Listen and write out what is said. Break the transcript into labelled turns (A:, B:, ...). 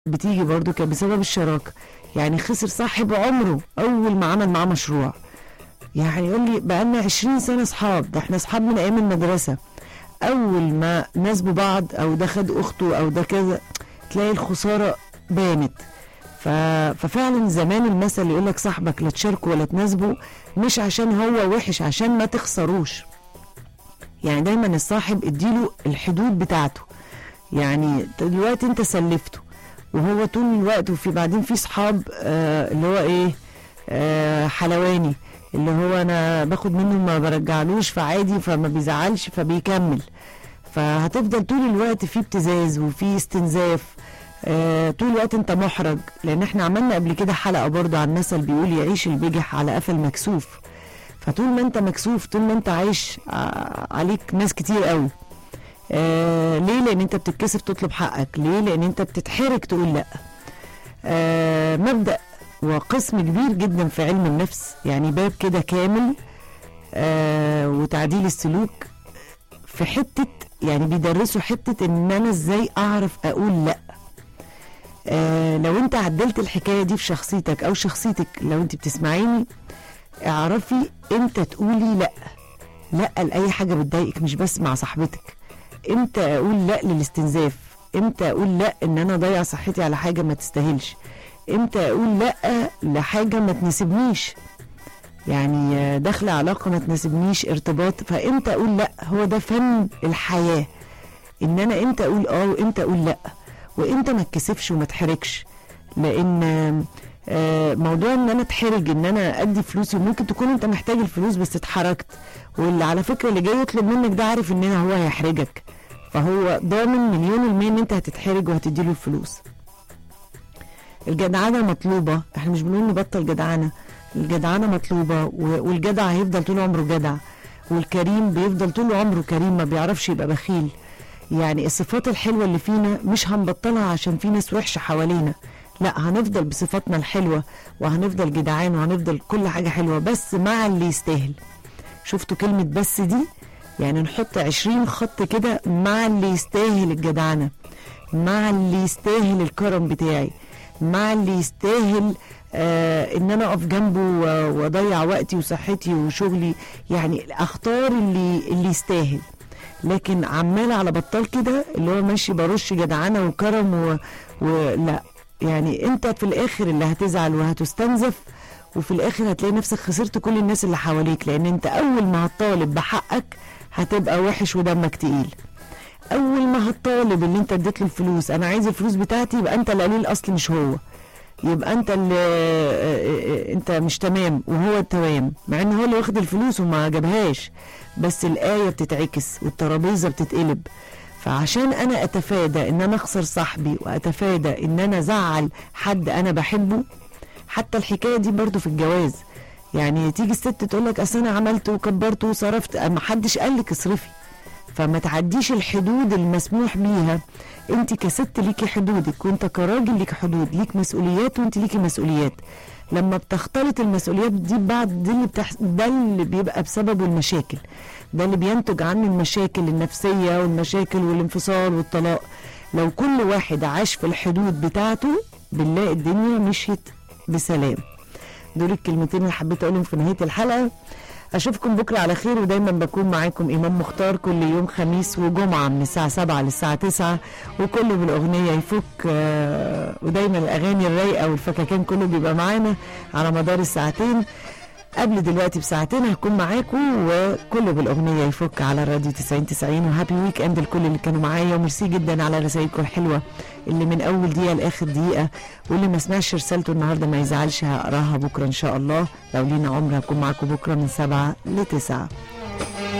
A: بتيجي برضو كان بسبب الشراكة يعني خسر صاحب عمره أول ما عمل معاه مشروع يعني يقول لي بقالنا 20 سنة أصحاب ده احنا أصحاب من أيام المدرسة أول ما نسبوا بعض أو ده خد أخته أو ده كذا تلاقي الخسارة بانت ف... ففعلا زمان المثل يقول لك صاحبك لا تشاركه ولا تناسبه مش عشان هو وحش عشان ما تخسروش يعني دايما الصاحب اديله الحدود بتاعته يعني دلوقتي انت سلفته وهو طول الوقت وفي بعدين في صحاب آه اللي هو ايه آه حلواني اللي هو انا باخد منه ما برجعلوش فعادي فما بيزعلش فبيكمل فهتفضل طول الوقت في ابتزاز وفي استنزاف آه طول الوقت انت محرج لان احنا عملنا قبل كده حلقه برضو عن مثل بيقول يعيش البجح على قفا المكسوف فطول ما انت مكسوف طول ما انت عايش ع- عليك ناس كتير قوي آه ليه لان انت بتتكسف تطلب حقك ليه لان انت بتتحرج تقول لا آه مبدا وقسم كبير جدا في علم النفس يعني باب كده كامل آه وتعديل السلوك في حته يعني بيدرسوا حته ان انا ازاي اعرف اقول لا آه لو انت عدلت الحكايه دي في شخصيتك او شخصيتك لو انت بتسمعيني اعرفي امتى تقولي لا لا لاي حاجه بتضايقك مش بس مع صاحبتك امتى اقول لا للاستنزاف امتى اقول لا ان انا اضيع صحتي على حاجه ما تستاهلش امتى اقول لا لحاجه ما تناسبنيش يعني آه، داخله علاقه ما تناسبنيش ارتباط فامتى اقول لا هو ده فن الحياه ان انا امتى اقول اه وامتى اقول لا وامتى ما اتكسفش وما اتحرجش لان آه، آه، موضوع ان انا اتحرج ان انا ادي فلوسي وممكن تكون انت محتاج الفلوس بس اتحرجت واللي على فكره اللي جاي يطلب منك ده عارف ان هو هيحرجك فهو ضامن مليون المية ان انت هتتحرج وهتديله الفلوس الجدعنه مطلوبه احنا مش بنقول نبطل جدعنه الجدعنه مطلوبه و- والجدع هيفضل طول عمره جدع والكريم بيفضل طول عمره كريم ما بيعرفش يبقى بخيل يعني الصفات الحلوه اللي فينا مش هنبطلها عشان في ناس وحشه حوالينا لا هنفضل بصفاتنا الحلوه وهنفضل جدعان وهنفضل كل حاجه حلوه بس مع اللي يستاهل شفتوا كلمه بس دي يعني نحط عشرين خط كده مع اللي يستاهل الجدعنه مع اللي يستاهل الكرم بتاعي مع اللي يستاهل آه ان انا اقف جنبه و- واضيع وقتي وصحتي وشغلي يعني اختار اللي اللي يستاهل لكن عمال على بطال كده اللي هو ماشي برش جدعنه وكرم و... ولا يعني انت في الاخر اللي هتزعل وهتستنزف وفي الاخر هتلاقي نفسك خسرت كل الناس اللي حواليك لان انت اول ما هتطالب بحقك هتبقى وحش ودمك تقيل اول ما هتطالب اللي انت اديت له الفلوس انا عايز الفلوس بتاعتي يبقى انت اللي قليل الاصل مش هو يبقى انت اللي اه، اه، انت مش تمام وهو تمام مع ان هو اللي واخد الفلوس وما جابهاش بس الايه بتتعكس والترابيزه بتتقلب فعشان انا اتفادى ان انا اخسر صاحبي واتفادى ان انا ازعل حد انا بحبه حتى الحكايه دي برضو في الجواز يعني تيجي الست تقول لك اصل انا عملت وكبرت وصرفت ما حدش قال لك اصرفي فما تعديش الحدود المسموح بيها انت كست ليكي حدودك وانت كراجل ليك حدود ليك مسؤوليات وانت ليكي مسؤوليات لما بتختلط المسؤوليات دي ببعض دي اللي بتح... ده اللي بيبقى بسببه المشاكل ده اللي بينتج عنه المشاكل النفسية والمشاكل والانفصال والطلاق لو كل واحد عاش في الحدود بتاعته بنلاقي الدنيا مشيت بسلام دول الكلمتين اللي حبيت اقولهم في نهايه الحلقه اشوفكم بكره على خير ودايما بكون معاكم امام مختار كل يوم خميس وجمعه من الساعه 7 للساعه 9 وكله بالاغنيه يفك آه، ودايما الاغاني الرايقه والفكاكين كله بيبقى معانا على مدار الساعتين قبل دلوقتي بساعتين هكون معاكم وكله بالاغنيه يفك على الراديو 90 90 وهابي ويك اند لكل اللي كانوا معايا وميرسي جدا على رسائلكم الحلوه اللي من اول دقيقه لاخر دقيقه واللي ما سمعش رسالته النهارده ما يزعلش هقراها بكره ان شاء الله لو لينا عمر هكون معاكم بكره من 7 ل 9